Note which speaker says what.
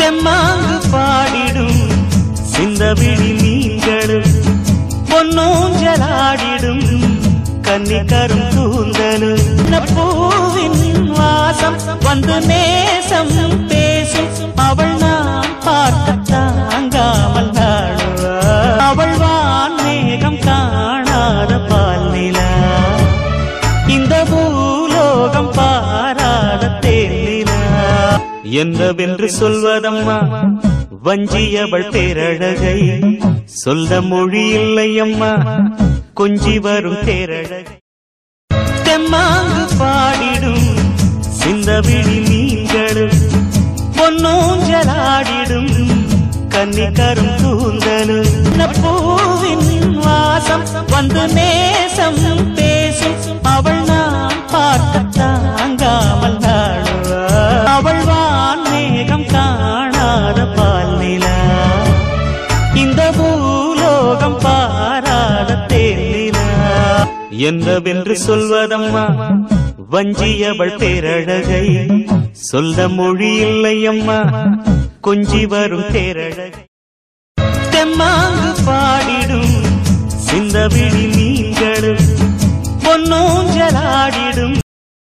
Speaker 1: தெம்மாங்கு பாடிடும் சிந்தவிழி மீன்களும் பொன்னூஞ்சலாடிடும் கன்னிக்கரும் கூந்தலும் பூவின் வாசம் வந்து நேசம் பேசும் அவள் நான் பார்க்க தாங்காமல் நாடுவாள் அவள் வான் மேகம் காணாத பால் நிலா இந்த பூலோகம் பாராத தேனிலா என்னவென்று சொல்வதம்மா வஞ்சியவள் பேரழகை சொல்ல மொழி இல்லையம்மா கொஞ்சி வரும் தேரழகை தெம்மாங்கு பாடிடும் சிந்தவிழி மீன்களும் பொன்னூஞ்சலாடிடும் கன்னிக்கரும் கூந்தலும் பூவின் வாசம் வந்து நேசம் பேசும் அவள் நான் பார்க்க தாங்காமல் நாடுவாள் அவள் வான் மேகம் காணாத பால் நிலா இந்த பூலோகம் பாராத தேனிலா என்னவென்று சொல்வதம்மா வஞ்சியவள் பேரழகை சொல்ல மொழி இல்லையம்மா கொஞ்சி வரும் தேரழகை தெம்மாங்கு பாடிடும் சிந்தவிழி